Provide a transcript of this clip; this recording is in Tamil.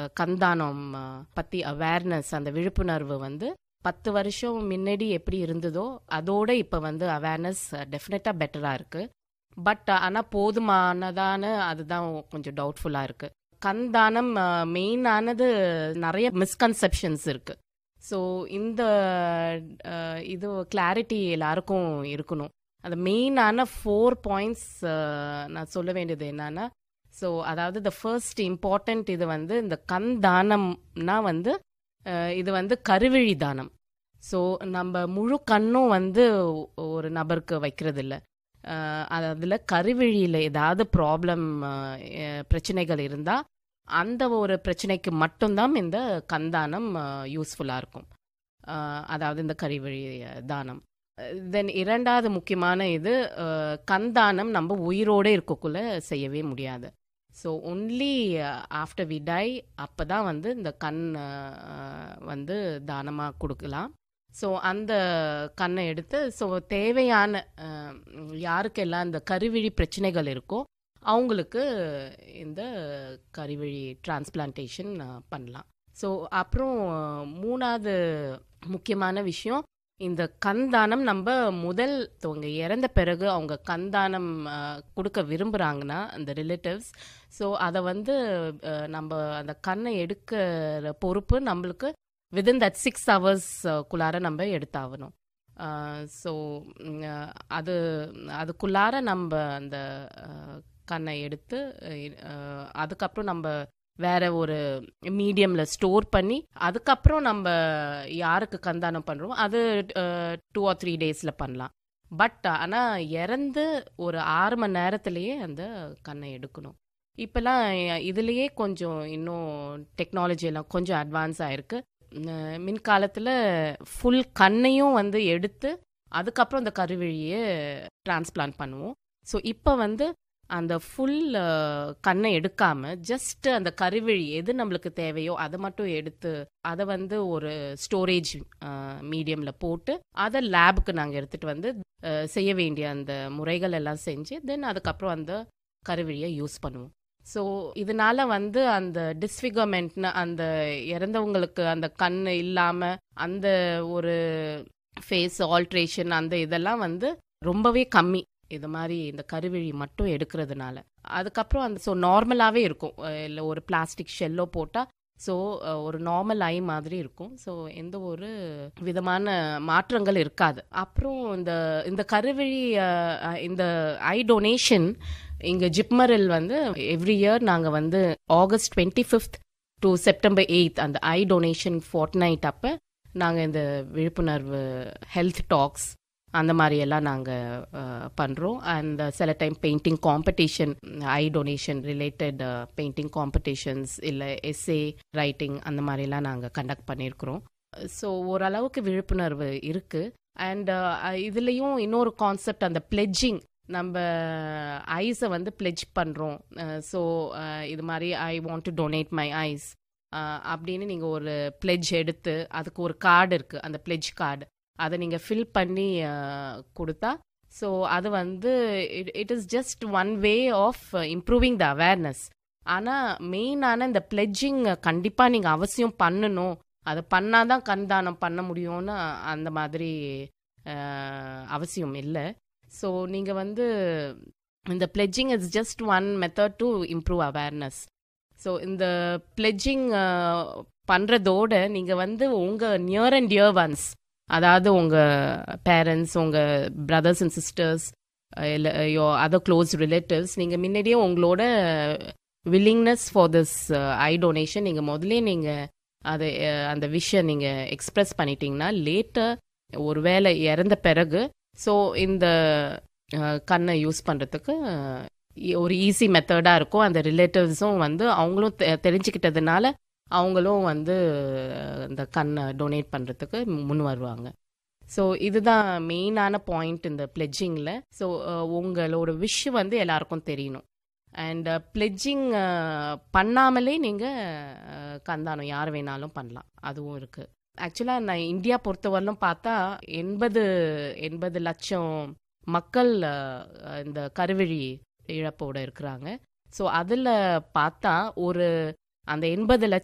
கந்தானம் பற்றி அவேர்னஸ் அந்த விழிப்புணர்வு வந்து பத்து வருஷம் முன்னாடி எப்படி இருந்ததோ அதோட இப்போ வந்து அவேர்னஸ் டெஃபினட்டாக பெட்டராக இருக்குது பட் ஆனால் போதுமானதான அதுதான் கொஞ்சம் டவுட்ஃபுல்லாக இருக்குது கந்தானம் மெயினானது நிறைய மிஸ்கன்செப்ஷன்ஸ் இருக்குது ஸோ இந்த இது கிளாரிட்டி எல்லாருக்கும் இருக்கணும் அந்த மெயினான ஃபோர் பாயிண்ட்ஸ் நான் சொல்ல வேண்டியது என்னன்னா ஸோ அதாவது த ஃபர்ஸ்ட் இம்பார்ட்டண்ட் இது வந்து இந்த கண் தானம்னா வந்து இது வந்து கருவிழி தானம் ஸோ நம்ம முழு கண்ணும் வந்து ஒரு நபருக்கு வைக்கிறது இல்லை அதில் கருவிழியில் ஏதாவது ப்ராப்ளம் பிரச்சனைகள் இருந்தால் அந்த ஒரு பிரச்சனைக்கு மட்டும்தான் இந்த கந்தானம் யூஸ்ஃபுல்லாக இருக்கும் அதாவது இந்த கருவிழி தானம் தென் இரண்டாவது முக்கியமான இது கந்தானம் நம்ம உயிரோடு இருக்கக்குள்ள செய்யவே முடியாது so only after we die அப்போ தான் வந்து இந்த கண் வந்து தானமாக கொடுக்கலாம் ஸோ அந்த கண்ணை எடுத்து ஸோ தேவையான யாருக்கெல்லாம் இந்த கருவிழி பிரச்சனைகள் இருக்கோ அவங்களுக்கு இந்த கருவிழி டிரான்ஸ்பிளான்டேஷன் பண்ணலாம் ஸோ அப்புறம் மூணாவது முக்கியமான விஷயம் இந்த கந்தானம் நம்ம முதல் அவங்க இறந்த பிறகு அவங்க கந்தானம் கொடுக்க விரும்புகிறாங்கன்னா அந்த ரிலேட்டிவ்ஸ் ஸோ அதை வந்து நம்ம அந்த கண்ணை எடுக்கிற பொறுப்பு நம்மளுக்கு வித்தின் தட் சிக்ஸ் ஹவர்ஸ்க்குள்ளார நம்ம எடுத்தாகணும் ஸோ அது அதுக்குள்ளார நம்ம அந்த கண்ணை எடுத்து அதுக்கப்புறம் நம்ம வேற ஒரு மீடியமில் ஸ்டோர் பண்ணி அதுக்கப்புறம் நம்ம யாருக்கு கந்தானம் பண்ணுறோம் அது டூ ஆர் த்ரீ டேஸில் பண்ணலாம் பட் ஆனால் இறந்து ஒரு ஆறு மணி நேரத்துலேயே அந்த கண்ணை எடுக்கணும் இப்போல்லாம் இதுலேயே கொஞ்சம் இன்னும் டெக்னாலஜி எல்லாம் கொஞ்சம் அட்வான்ஸ் ஆயிருக்கு மின்காலத்தில் ஃபுல் கண்ணையும் வந்து எடுத்து அதுக்கப்புறம் அந்த கருவிழியை டிரான்ஸ்பிளான்ட் பண்ணுவோம் ஸோ இப்போ வந்து அந்த ஃபுல் கண்ணை எடுக்காம ஜஸ்ட் அந்த கருவிழி எது நம்மளுக்கு தேவையோ அதை மட்டும் எடுத்து அதை வந்து ஒரு ஸ்டோரேஜ் மீடியமில் போட்டு அதை லேபுக்கு நாங்கள் எடுத்துகிட்டு வந்து செய்ய வேண்டிய அந்த முறைகள் எல்லாம் செஞ்சு தென் அதுக்கப்புறம் அந்த கருவிழியை யூஸ் பண்ணுவோம் ஸோ இதனால வந்து அந்த டிஸ்ஃபிகர்மெண்ட்னு அந்த இறந்தவங்களுக்கு அந்த கண் இல்லாமல் அந்த ஒரு ஃபேஸ் ஆல்ட்ரேஷன் அந்த இதெல்லாம் வந்து ரொம்பவே கம்மி இது மாதிரி இந்த கருவிழி மட்டும் எடுக்கிறதுனால அதுக்கப்புறம் அந்த ஸோ நார்மலாகவே இருக்கும் இல்லை ஒரு பிளாஸ்டிக் ஷெல்லோ போட்டால் ஸோ ஒரு நார்மல் ஐ மாதிரி இருக்கும் ஸோ எந்த ஒரு விதமான மாற்றங்கள் இருக்காது அப்புறம் இந்த இந்த கருவிழி இந்த ஐ டொனேஷன் இங்கே ஜிப்மரில் வந்து எவ்ரி இயர் நாங்கள் வந்து August twenty fifth to September eighth அந்த ஐ டொனேஷன் ஃபோர்ட் நைட் அப்போ நாங்கள் இந்த விழிப்புணர்வு ஹெல்த் டாக்ஸ் அந்த மாதிரி எல்லாம் நாங்கள் பண்ணுறோம் அண்ட் சில time painting competition eye donation related painting competitions இல்லை எஸ்ஏ ரைட்டிங் அந்த மாதிரிலாம் நாங்கள் கண்டக்ட் பண்ணியிருக்கிறோம் ஸோ ஓரளவுக்கு விழிப்புணர்வு இருக்குது அண்ட் இதுலேயும் இன்னொரு கான்செப்ட் அந்த பிளெட்ஜிங் நம்ம ஐஸை வந்து பிளெஜ் பண்ணுறோம் ஸோ இது மாதிரி I want to donate my eyes அப்படின்னு நீங்கள் ஒரு பிளெஜ் எடுத்து அதுக்கு ஒரு கார்டு இருக்குது அந்த பிளெஜ் கார்டு அதை நீங்கள் ஃபில் பண்ணி கொடுத்தா ஸோ அது வந்து it is just one way of improving the awareness ஆனால் மெயினான இந்த பிளெட்ஜிங் கண்டிப்பாக நீங்கள் அவசியம் பண்ணணும் அதை பண்ணாதான் கண் தானம் பண்ண முடியும்னு அந்த மாதிரி அவசியம் இல்லை ஸோ நீங்கள் வந்து இந்த pledging is just one method to improve awareness so இந்த பிளெட்ஜிங் பண்ணுறதோட நீங்கள் வந்து உங்கள் நியர் அண்ட் டியர் ஒன்ஸ் அதாவது உங்கள் பேரண்ட்ஸ் உங்கள் பிரதர்ஸ் அண்ட் சிஸ்டர்ஸ் இல்லை யோ அதர் க்ளோஸ் ரிலேட்டிவ்ஸ் நீங்கள் முன்னாடியே உங்களோட willingness for this eye donation நீங்கள் முதலே நீங்கள் அதை அந்த விஷயம் நீங்கள் எக்ஸ்ப்ரெஸ் பண்ணிட்டீங்கன்னா லேட்டர் ஒரு வேலை இறந்த பிறகு ஸோ இந்த கண்ணை யூஸ் பண்ணுறதுக்கு ஒரு ஈஸி மெத்தடாக இருக்கும் அந்த ரிலேட்டிவ்ஸும் வந்து அவங்களும் தெரிஞ்சுக்கிட்டதுனால அவங்களும் வந்து இந்த கண்ணை டொனேட் பண்ணுறதுக்கு முன் வருவாங்க ஸோ இதுதான் மெயினான பாயிண்ட் இந்த பிளெட்ஜிங்கில் ஸோ உங்களோட விஷ் வந்து எல்லாருக்கும் தெரியணும் அண்ட் பிளெட்ஜிங் பண்ணாமலே நீங்கள் கந்தானம் யார் வேணாலும் பண்ணலாம் அதுவும் இருக்குது ஆக்சுவலாக நான் இந்தியா பொறுத்தவரையிலும் பார்த்தா எண்பது எண்பது லட்சம் மக்கள் இந்த கருவிழி இழப்போடு இருக்கிறாங்க ஸோ அதில் பார்த்தா ஒரு அந்த எண்பது லட்சம்